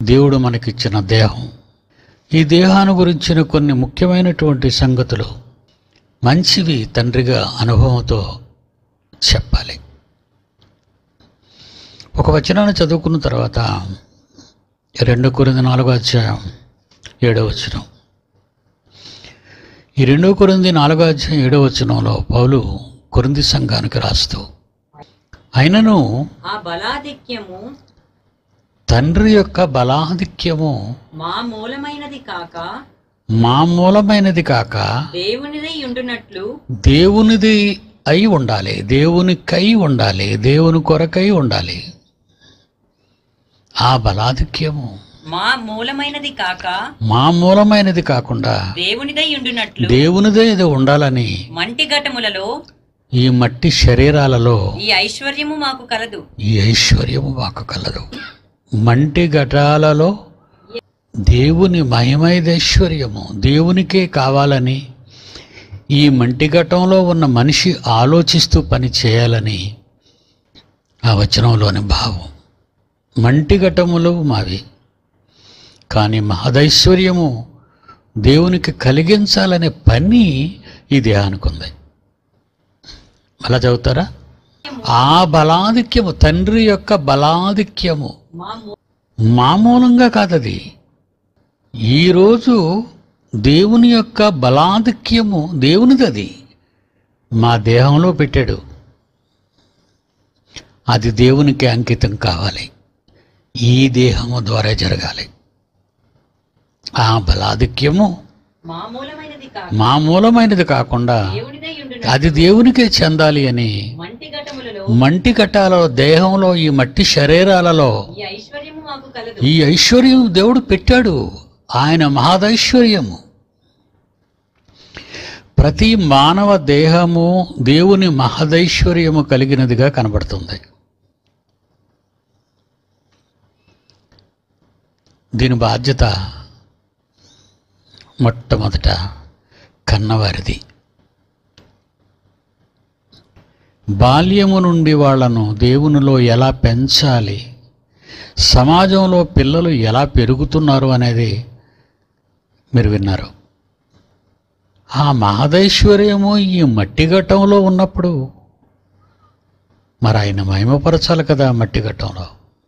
దేవుడు మనకిచ్చిన దేహం ఈ దేహాన్ని గురించిన కొన్ని ముఖ్యమైనటువంటి సంగతులు మంచివి తండ్రిగా అనుభవంతో చెప్పాలి ఒక వచనాన్ని చదువుకున్న తర్వాత రెండు కొరింది నాలుగో అధ్యాయం ఏడో వచనం ఈ రెండో కొరింది నాలుగో అధ్యాయం ఏడో వచనంలో పౌలు కొరింది సంఘానికి రాస్తూ అయినను ఆ బలాధిక్యము తండ్రి యొక్క బలాధిక్యము మా మూలమైనది కాక మా మూలమైనది కాక దేవునిదై ఉండునట్లు దేవునిది అయి ఉండాలి దేవునికై ఉండాలి దేవుని కొరకై ఉండాలి ఆ బలాధిక్యము మా మూలమైనది కాక మా మూలమైనది కాకుండా దేవునిదై ఉండునట్లు దేవునిదే ఇది ఉండాలని మంటి ఘటములలో ఈ మట్టి శరీరాలలో ఈ ఐశ్వర్యము మాకు కలదు ఈ ఐశ్వర్యము మాకు కలదు మంటి ఘటాలలో దేవుని మహిమైద ఐశ్వర్యము దేవునికే కావాలని ఈ మంటి ఘటంలో ఉన్న మనిషి ఆలోచిస్తూ పని చేయాలని ఆ వచనంలోని భావం మంటి ఘటములు మావి కానీ మహదైశ్వర్యము దేవునికి కలిగించాలనే పని ఈ దేహానికి ఉంది అలా చదువుతారా ఆ బలాధిక్యము తండ్రి యొక్క బలాధిక్యము మా మూ- మామూలంగా కాదది ఈరోజు దేవుని యొక్క బలాధిక్యము దేవునిది అది మా దేహంలో పెట్టాడు అది దేవునికి అంకితం కావాలి ఈ దేహము ద్వారా జరగాలి ఆ బలాధిక్యము మా మూలమైనది కాక మా మూలమైనది కాకుండా దేవునిదై ఉండున అది దేవునికే చెందాలి అని మంటి ఘటములలో మంటి కట్టాలో దేహంలో ఈ మట్టి శరీరాలలో ఈ ఐశ్వర్యము మాకు కలదు ఈ ఐశ్వర్యం దేవుడు పెట్టాడు ఆయన మహదైశ్వర్యము ప్రతి మానవ దేహము దేవుని మహదైశ్వర్యము కలిగినదిగా కనబడుతుంది దీని బాధ్యత మొట్టమొదట కన్నవారిది బాల్యము నుండి వాళ్ళను దేవునిలో ఎలా పెంచాలి సమాజంలో పిల్లలు ఎలా పెరుగుతున్నారు అనేది మీరు విన్నారు ఆ మహదైశ్వర్యము ఈ మట్టి ఘట్టంలో ఉన్నప్పుడు మరి ఆయన మహిమపరచాలి కదా మట్టి ఘట్టంలో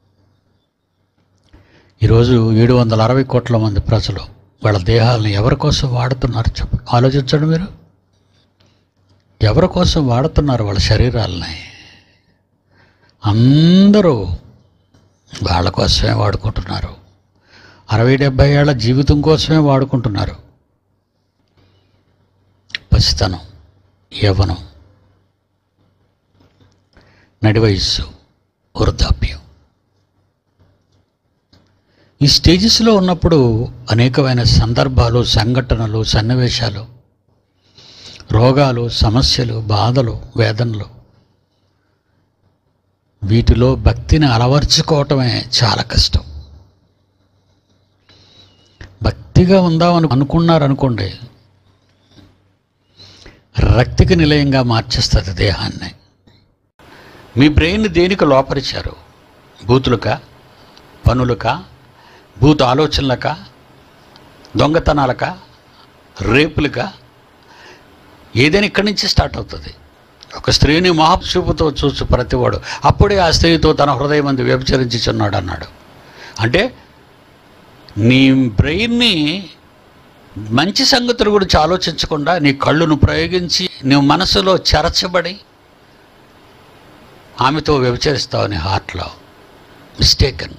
ఈరోజు ఏడు వందల అరవై కోట్ల మంది ప్రజలు వాళ్ళ దేహాలను ఎవరి కోసం వాడుతున్నారు చెప్పు ఆలోచించండి మీరు ఎవరి కోసం వాడుతున్నారు వాళ్ళ శరీరాలని అందరూ వాళ్ళ కోసమే వాడుకుంటున్నారు అరవై డెబ్భై ఏళ్ళ జీవితం కోసమే వాడుకుంటున్నారు పసితనం యవనం నడి వయస్సు వృద్ధాప్యం ఈ స్టేజెస్లో ఉన్నప్పుడు అనేకమైన సందర్భాలు సంఘటనలు సన్నివేశాలు రోగాలు సమస్యలు బాధలు వేదనలు వీటిలో భక్తిని అలవర్చుకోవటమే చాలా కష్టం భక్తిగా ఉందామని అనుకున్నారనుకోండి రక్తికి నిలయంగా మార్చేస్తుంది దేహాన్ని మీ బ్రెయిన్ దేనికి లోపరిచారు బూతులకా పనులకా భూత ఆలోచనలకా దొంగతనాలకా రేపులకా ఏదైనా ఇక్కడి నుంచి స్టార్ట్ అవుతుంది ఒక స్త్రీని మహాప్సూపుతో చూసి ప్రతివాడు అప్పుడే ఆ స్త్రీతో తన హృదయం మంది వ్యభిచరించుచున్నాడు అన్నాడు అంటే నీ బ్రెయిన్ని మంచి సంగతుల గురించి ఆలోచించకుండా నీ కళ్ళును ప్రయోగించి నీ మనసులో చెరచబడి ఆమెతో వ్యభిచరిస్తావు నీ హార్ట్లో మిస్టేకన్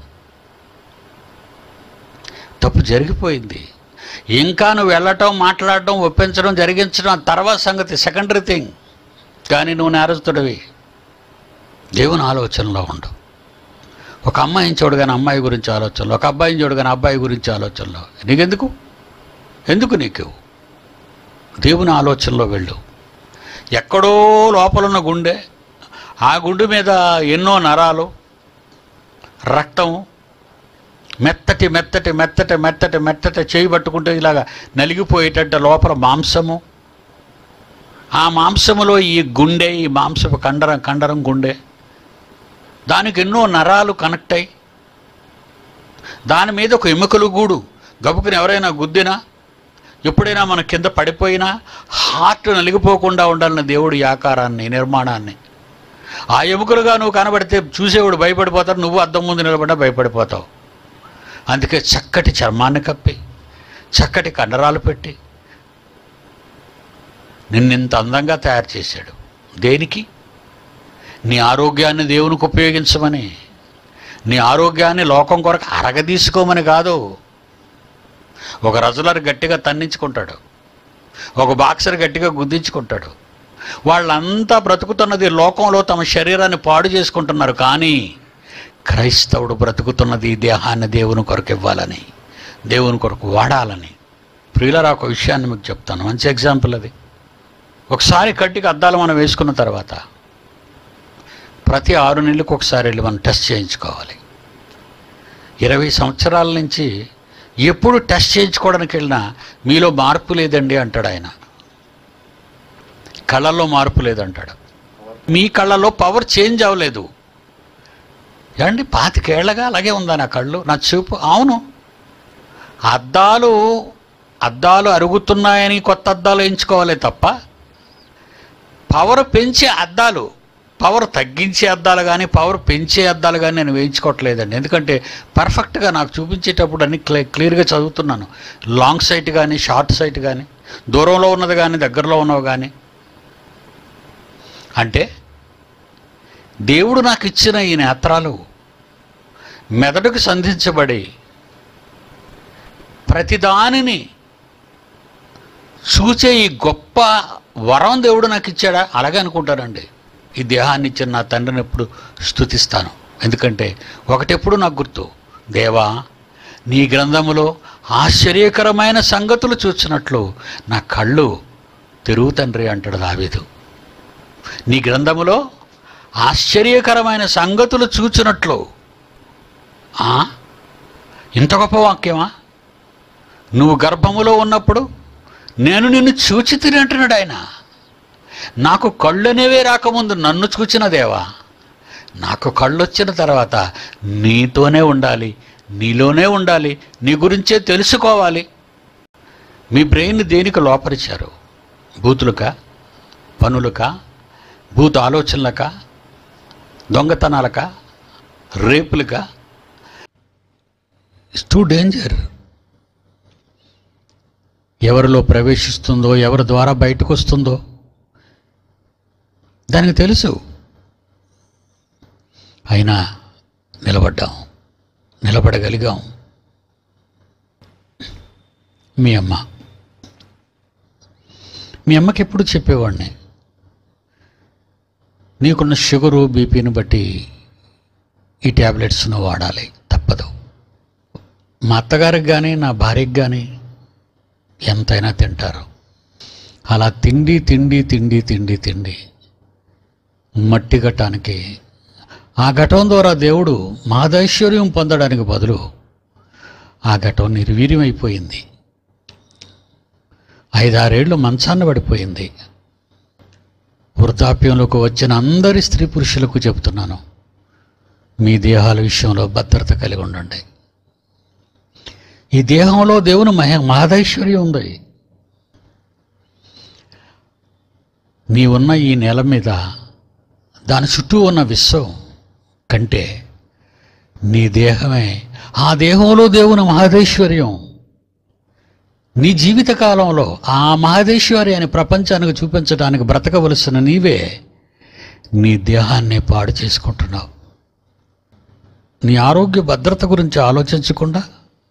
తప్పు జరిగిపోయింది ఇంకా నువ్వు వెళ్ళటం మాట్లాడటం ఒప్పించడం జరిగించడం ఆ తర్వాత సంగతి సెకండరీ థింగ్ కానీ నువ్వు నేరస్తుడివి దేవుని ఆలోచనలో ఉండు ఒక అమ్మాయిని చూడగానే అమ్మాయి గురించి ఆలోచనలో ఒక అబ్బాయిని చూడగానే అబ్బాయి గురించి ఆలోచనలో నీకెందుకు ఎందుకు నీకు దేవుని ఆలోచనలో వెళ్ళు ఎక్కడో లోపలున్న గుండె ఆ గుండె మీద ఎన్నో నరాలు రక్తం మెత్తటి మెత్తటి మెత్తటి మెత్తటి మెత్తటి చేయి పట్టుకుంటే ఇలాగా నలిగిపోయేటట్టు లోపల మాంసము ఆ మాంసములో ఈ గుండె ఈ మాంసపు కండరం కండరం గుండె దానికి ఎన్నో నరాలు కనెక్ట్ అయ్యి దాని మీద ఒక ఎముకలు గూడు గబుకుని ఎవరైనా గుద్దినా ఎప్పుడైనా మన కింద పడిపోయినా హార్ట్ నలిగిపోకుండా ఉండాలన్న దేవుడి ఈ ఆకారాన్ని నిర్మాణాన్ని ఆ ఎముకలుగా నువ్వు కనబడితే చూసేవాడు భయపడిపోతాడు నువ్వు అద్దం ముందు నిలబడ్డా భయపడిపోతావు అందుకే చక్కటి చర్మాన్ని కప్పి చక్కటి కండరాలు పెట్టి నిన్నింత అందంగా తయారు చేశాడు దేనికి నీ ఆరోగ్యాన్ని దేవునికి ఉపయోగించమని నీ ఆరోగ్యాన్ని లోకం కొరకు అరగదీసుకోమని కాదు ఒక రజలర్ గట్టిగా తన్నించుకుంటాడు ఒక బాక్సర్ గట్టిగా గుద్దించుకుంటాడు వాళ్ళంతా బ్రతుకుతున్నది లోకంలో తమ శరీరాన్ని పాడు చేసుకుంటున్నారు కానీ క్రైస్తవుడు బ్రతుకుతున్నది ఈ దేహాన్ని దేవుని కొరకు ఇవ్వాలని దేవుని కొరకు వాడాలని ప్రియులరా ఒక విషయాన్ని మీకు చెప్తాను మంచి ఎగ్జాంపుల్ అది ఒకసారి కట్టికి అద్దాలు మనం వేసుకున్న తర్వాత ప్రతి ఆరు నెలలకు ఒకసారి వెళ్ళి మనం టెస్ట్ చేయించుకోవాలి ఇరవై సంవత్సరాల నుంచి ఎప్పుడు టెస్ట్ చేయించుకోవడానికి వెళ్ళినా మీలో మార్పు లేదండి అంటాడు ఆయన కళ్ళల్లో మార్పు లేదంటాడు మీ కళ్ళలో పవర్ చేంజ్ అవ్వలేదు ఏమండి పాతికేళ్లగా అలాగే ఉందా నా కళ్ళు నా చూపు అవును అద్దాలు అద్దాలు అరుగుతున్నాయని కొత్త అద్దాలు వేయించుకోవాలి తప్ప పవర్ పెంచే అద్దాలు పవర్ తగ్గించే అద్దాలు కానీ పవర్ పెంచే అద్దాలు కానీ నేను వేయించుకోవట్లేదండి ఎందుకంటే పర్ఫెక్ట్గా నాకు చూపించేటప్పుడు అన్ని క్లి క్లియర్గా చదువుతున్నాను లాంగ్ సైట్ కానీ షార్ట్ సైట్ కానీ దూరంలో ఉన్నది కానీ దగ్గరలో ఉన్నవి కానీ అంటే దేవుడు నాకు ఇచ్చిన ఈ నేత్రాలు మెదడుకు సంధించబడి ప్రతిదానిని చూచే ఈ గొప్ప వరం దేవుడు నాకు ఇచ్చాడా అలాగే అనుకుంటానండి ఈ దేహాన్ని ఇచ్చిన నా తండ్రిని ఎప్పుడు స్థుతిస్తాను ఎందుకంటే ఒకటెప్పుడు నాకు గుర్తు దేవా నీ గ్రంథములో ఆశ్చర్యకరమైన సంగతులు చూచినట్లు నా కళ్ళు తెరువు తండ్రి అంటాడు దావీదు నీ గ్రంథములో ఆశ్చర్యకరమైన సంగతులు చూచినట్లు ఆ? ఇంత గొప్ప వాక్యమా నువ్వు గర్భములో ఉన్నప్పుడు నేను నిన్ను చూచి తిని అంటున్నాడు ఆయన నాకు కళ్ళనేవే రాకముందు నన్ను చూచిన దేవా నాకు కళ్ళు వచ్చిన తర్వాత నీతోనే ఉండాలి నీలోనే ఉండాలి నీ గురించే తెలుసుకోవాలి మీ బ్రెయిన్ దేనికి లోపరిచారు బూతులుక పనులక భూత ఆలోచనలక దొంగతనాలక రేపులక ఇట్స్ టూ డేంజర్ ఎవరిలో ప్రవేశిస్తుందో ఎవరి ద్వారా బయటకు వస్తుందో దానికి తెలుసు అయినా నిలబడ్డాం నిలబడగలిగాం మీ అమ్మ మీ అమ్మకి ఎప్పుడు చెప్పేవాడిని నీకున్న షుగరు బీపీని బట్టి ఈ ట్యాబ్లెట్స్ను వాడాలి తప్పదు మా అత్తగారికి కానీ నా భార్యకి కానీ ఎంతైనా తింటారు అలా తిండి తిండి తిండి తిండి తిండి మట్టి ఘటానికి ఆ ఘటం ద్వారా దేవుడు మాదైశ్వర్యం పొందడానికి బదులు ఆ ఘటం నిర్వీర్యమైపోయింది ఐదారేళ్లు మంచాన్న పడిపోయింది వృద్ధాప్యంలోకి వచ్చిన అందరి స్త్రీ పురుషులకు చెబుతున్నాను మీ దేహాల విషయంలో భద్రత కలిగి ఉండండి ఈ దేహంలో దేవుని మహ మహదైశ్వర్యం ఉంది నీ ఉన్న ఈ నేల మీద దాని చుట్టూ ఉన్న విశ్వం కంటే నీ దేహమే ఆ దేహంలో దేవుని మహదైశ్వర్యం నీ జీవితకాలంలో ఆ మహదేశ్వర్యాన్ని ప్రపంచానికి చూపించడానికి బ్రతకవలసిన నీవే నీ దేహాన్ని పాడు చేసుకుంటున్నావు నీ ఆరోగ్య భద్రత గురించి ఆలోచించకుండా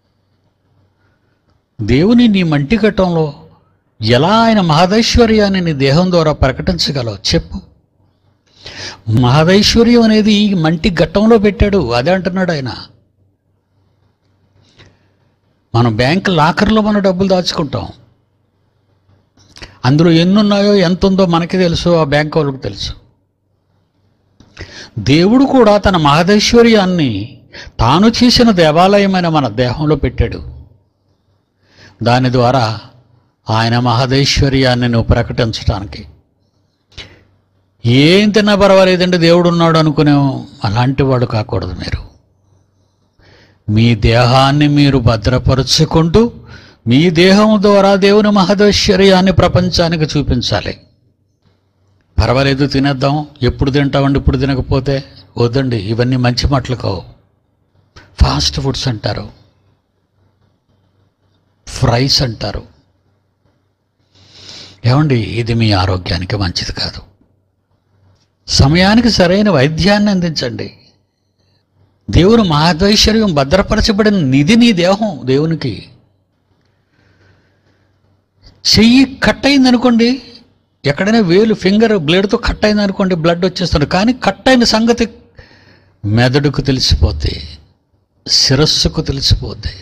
దేవుని నీ మంటి ఘట్టంలో ఎలా ఆయన మహదైశ్వర్యాన్ని నీ దేహం ద్వారా ప్రకటించగలవు చెప్పు మహదైశ్వర్యం అనేది ఈ మంటి ఘట్టంలో పెట్టాడు అదే అంటున్నాడు ఆయన మనం బ్యాంక్ లాకర్లో మన డబ్బులు దాచుకుంటాం అందులో ఎన్నున్నాయో ఎంత ఉందో మనకి తెలుసు ఆ బ్యాంక్ వాళ్ళకి తెలుసు దేవుడు కూడా తన మహదైశ్వర్యాన్ని తాను చేసిన దేవాలయమైన మన దేహంలో పెట్టాడు దాని ద్వారా ఆయన మహదైశ్వర్యాన్ని నువ్వు ప్రకటించడానికి ఏం తిన్నా పర్వాలేదండి దేవుడు ఉన్నాడు అనుకునే అలాంటి వాడు కాకూడదు మీరు మీ దేహాన్ని మీరు భద్రపరుచుకుంటూ మీ దేహం ద్వారా దేవుని మహదైశ్వర్యాన్ని ప్రపంచానికి చూపించాలి పర్వాలేదు తినేద్దాం ఎప్పుడు తింటామండి ఇప్పుడు తినకపోతే వద్దండి ఇవన్నీ మంచి మాటలు కావు ఫాస్ట్ ఫుడ్స్ అంటారు ఫ్రైస్ అంటారు ఏమండి ఇది మీ ఆరోగ్యానికి మంచిది కాదు సమయానికి సరైన వైద్యాన్ని అందించండి దేవుని మహద్వైశ్వర్యం భద్రపరచబడిన నిధి నీ దేహం దేవునికి చెయ్యి కట్ అయింది అనుకోండి ఎక్కడైనా వేలు ఫింగర్ బ్లేడ్తో కట్ అయింది అనుకోండి బ్లడ్ వచ్చేస్తుంది కానీ కట్ అయిన సంగతి మెదడుకు తెలిసిపోతే శిరస్సుకు తెలిసిపోతే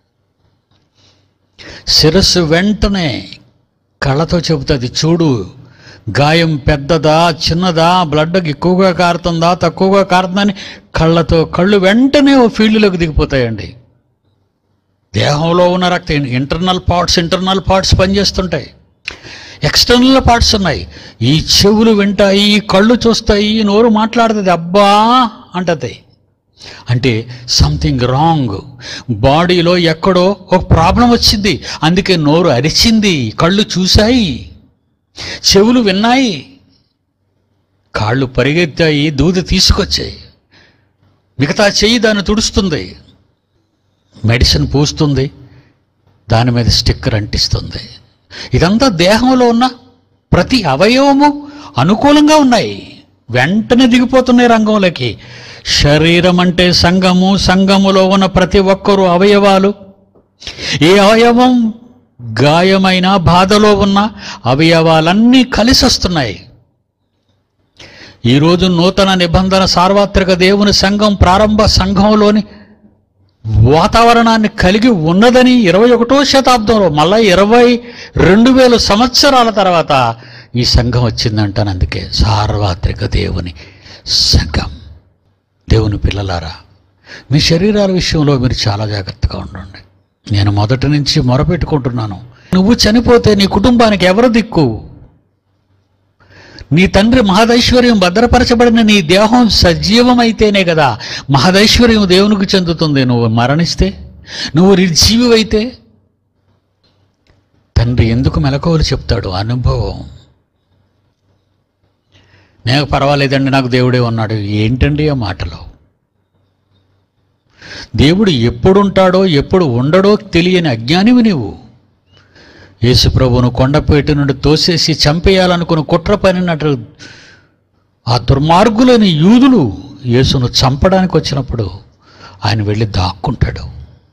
శిరస్సు వెంటనే కళ్ళతో చెబుతుంది చూడు గాయం పెద్దదా చిన్నదా బ్లడ్ ఎక్కువగా కారుతుందా తక్కువగా కారుతుందని కళ్ళతో కళ్ళు వెంటనే ఓ ఫీల్డ్లోకి దిగిపోతాయండి దేహంలో ఉన్న రక్త ఇంటర్నల్ పార్ట్స్ ఇంటర్నల్ పార్ట్స్ పనిచేస్తుంటాయి ఎక్స్టర్నల్ పార్ట్స్ ఉన్నాయి ఈ చెవులు వింటాయి ఈ కళ్ళు చూస్తాయి ఈ నోరు మాట్లాడుతుంది అబ్బా అంటది అంటే సంథింగ్ రాంగ్ బాడీలో ఎక్కడో ఒక ప్రాబ్లం వచ్చింది అందుకే నోరు అరిచింది కళ్ళు చూశాయి చెవులు విన్నాయి కాళ్ళు పరిగెత్తాయి దూది తీసుకొచ్చాయి మిగతా చెయ్యి దాన్ని తుడుస్తుంది మెడిసిన్ పూస్తుంది దాని మీద స్టిక్కర్ అంటిస్తుంది ఇదంతా దేహంలో ఉన్న ప్రతి అవయవము అనుకూలంగా ఉన్నాయి వెంటనే దిగిపోతున్నాయి రంగంలోకి శరీరం అంటే సంఘము సంఘములో ఉన్న ప్రతి ఒక్కరూ అవయవాలు ఏ అవయవం గాయమైన బాధలో ఉన్న అవయవాలన్నీ కలిసి వస్తున్నాయి ఈరోజు నూతన నిబంధన సార్వత్రిక దేవుని సంఘం ప్రారంభ సంఘంలోని వాతావరణాన్ని కలిగి ఉన్నదని ఇరవై ఒకటో శతాబ్దంలో మళ్ళా ఇరవై రెండు వేల సంవత్సరాల తర్వాత ఈ సంఘం వచ్చిందంటాను అందుకే సార్వత్రిక దేవుని సంఘం దేవుని పిల్లలారా మీ శరీరాల విషయంలో మీరు చాలా జాగ్రత్తగా ఉండండి నేను మొదటి నుంచి మొరపెట్టుకుంటున్నాను నువ్వు చనిపోతే నీ కుటుంబానికి ఎవరు దిక్కు నీ తండ్రి మహదైశ్వర్యం భద్రపరచబడిన నీ దేహం సజీవమైతేనే కదా మహదైశ్వర్యం దేవునికి చెందుతుంది నువ్వు మరణిస్తే నువ్వు నిర్జీవివైతే తండ్రి ఎందుకు మెలకువలు చెప్తాడు అనుభవం నేను పర్వాలేదండి నాకు దేవుడే ఉన్నాడు ఏంటండి ఆ మాటలో దేవుడు ఎప్పుడుంటాడో ఎప్పుడు ఉండడో తెలియని అజ్ఞానివి నీవు యేసుప్రభువును కొండపేట నుండి తోసేసి చంపేయాలనుకుని కుట్ర పనినట్టు ఆ దుర్మార్గులని యూదులు యేసును చంపడానికి వచ్చినప్పుడు ఆయన వెళ్ళి దాక్కుంటాడు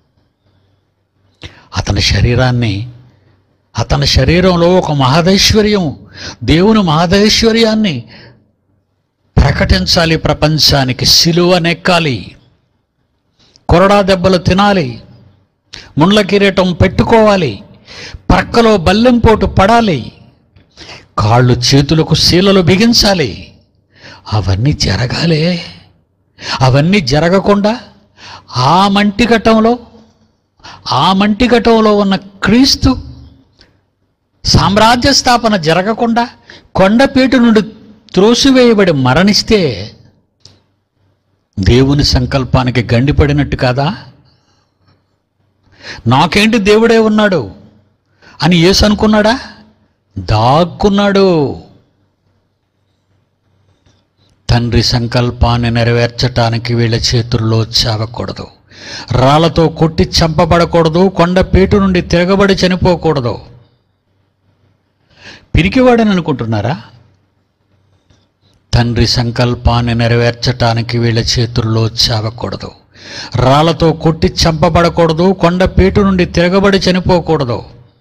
అతని శరీరాన్ని అతని శరీరంలో ఒక మహదైశ్వర్యం దేవుని మహదైశ్వర్యాన్ని ప్రకటించాలి ప్రపంచానికి సిలువ నెక్కాలి కొరడా దెబ్బలు తినాలి ముండ్ల కిరీటం పెట్టుకోవాలి ప్రక్కలో బల్లెంపోటు పడాలి కాళ్ళు చేతులకు శీలలు బిగించాలి అవన్నీ జరగాలే అవన్నీ జరగకుండా ఆ మంటిఘట్టంలో ఆ మంటిఘట్టంలో ఉన్న క్రీస్తు సామ్రాజ్య స్థాపన జరగకుండా కొండపీటు నుండి త్రోసివేయబడి మరణిస్తే దేవుని సంకల్పానికి గండిపడినట్టు కాదా నాకేంటి దేవుడే ఉన్నాడు అని యేసు అనుకున్నాడా దాక్కున్నాడు తండ్రి సంకల్పాన్ని నెరవేర్చటానికి వీళ్ళ చేతుల్లో చావకూడదు రాళ్లతో కొట్టి చంపబడకూడదు కొండపేటు నుండి తిరగబడి చనిపోకూడదు పిరికివాడని అనుకుంటున్నారా తండ్రి సంకల్పాన్ని నెరవేర్చటానికి వీళ్ళ చేతుల్లో చావకూడదు రాళ్లతో కొట్టి చంపబడకూడదు కొండపేటు నుండి తిరగబడి చనిపోకూడదు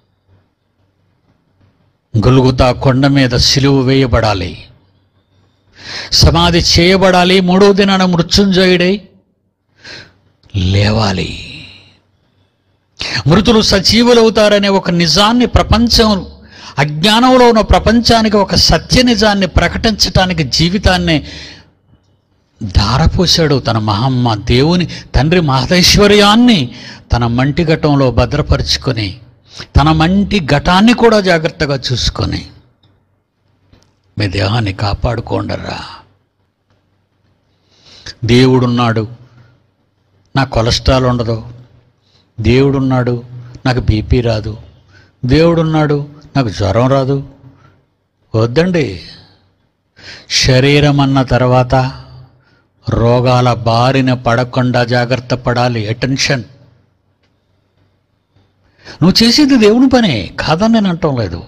గొలుగుతా కొండ మీద సిలువ వేయబడాలి సమాధి చేయబడాలి మూడో దినాన మృత్యుంజయుడై లేవాలి మృతులు సజీవులవుతారనే ఒక నిజాన్ని ప్రపంచం అజ్ఞానంలో ఉన్న ప్రపంచానికి ఒక సత్య నిజాన్ని ప్రకటించటానికి జీవితాన్ని ధారపోశాడు తన మహమ్మ దేవుని తండ్రి మహదైశ్వర్యాన్ని తన మంటి ఘటంలో భద్రపరుచుకొని తన మంటి ఘటాన్ని కూడా జాగ్రత్తగా చూసుకొని మీ దేహాన్ని కాపాడుకోండరా దేవుడున్నాడు నా కొలెస్ట్రాల్ ఉండదు దేవుడున్నాడు నాకు బీపీ రాదు దేవుడున్నాడు నాకు జ్వరం రాదు వద్దండి శరీరం అన్న తర్వాత రోగాల బారిన పడకుండా జాగ్రత్త పడాలి అటెన్షన్ నువ్వు చేసేది దేవుని పనే కాదని నేను అంటం లేదు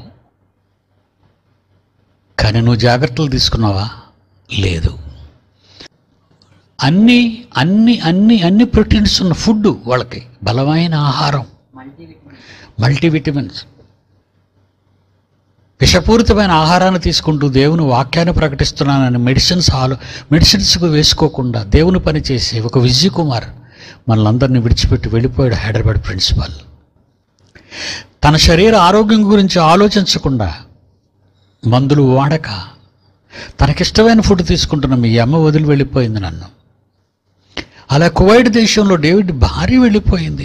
కానీ నువ్వు జాగ్రత్తలు తీసుకున్నావా లేదు అన్ని అన్ని అన్ని అన్ని ప్రోటీన్స్ ఉన్న ఫుడ్ వాళ్ళకి బలమైన ఆహారం మల్టీవిటమిన్స్ విషపూరితమైన ఆహారాన్ని తీసుకుంటూ దేవుని వాక్యాన్ని ప్రకటిస్తున్నానని మెడిసిన్స్ ఆలో మెడిసిన్స్కు వేసుకోకుండా దేవుని పని చేసి ఒక విజయ్ కుమార్ మనలందరినీ విడిచిపెట్టి వెళ్ళిపోయాడు హైదరాబాద్ ప్రిన్సిపాల్ తన శరీర ఆరోగ్యం గురించి ఆలోచించకుండా మందులు వాడక తనకిష్టమైన ఫుడ్ తీసుకుంటున్న మీ అమ్మ వదిలి వెళ్ళిపోయింది నన్ను అలా కువైట్ దేశంలో డేవిడ్ భార్య వెళ్ళిపోయింది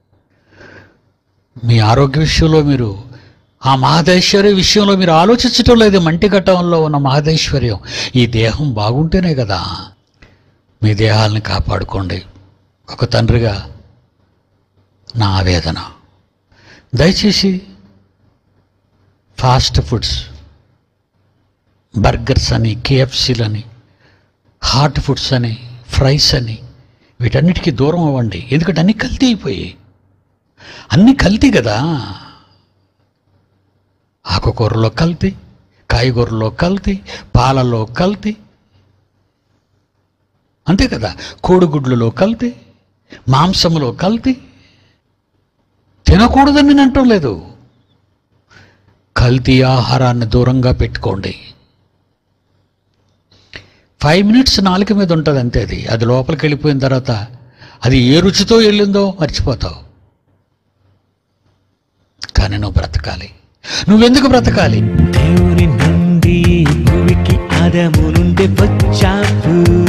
మీ ఆరోగ్య విషయంలో మీరు ఆ మహదైశ్వర్య విషయంలో మీరు ఆలోచించటం లేదు మంటిఘట్టంలో ఉన్న మహదైశ్వర్యం ఈ దేహం బాగుంటేనే కదా మీ దేహాలను కాపాడుకోండి ఒక తండ్రిగా నా ఆవేదన దయచేసి ఫాస్ట్ ఫుడ్స్ బర్గర్స్ అని కేఎఫ్సీలని హాట్ ఫుడ్స్ అని ఫ్రైస్ అని వీటన్నిటికీ దూరం అవ్వండి ఎందుకంటే అన్నీ కల్తీ అయిపోయాయి అన్నీ కల్తీ కదా ఆకుకూరలో కల్తీ కాయగూరలో కల్తీ పాలలో కల్తీ అంతే కదా కోడిగుడ్లలో కల్తీ మాంసములో కల్తీ తినకూడదని నేను అంటం లేదు కల్తీ ఆహారాన్ని దూరంగా పెట్టుకోండి ఫైవ్ మినిట్స్ నాలుక మీద ఉంటుంది అంతే అది అది లోపలికి వెళ్ళిపోయిన తర్వాత అది ఏ రుచితో వెళ్ళిందో మర్చిపోతావు కానీ నువ్వు బ్రతకాలి నువ్వెందుకు బ్రతకాలి దేవుని నుండి భూమికి ఆదము నుండి వచ్చావు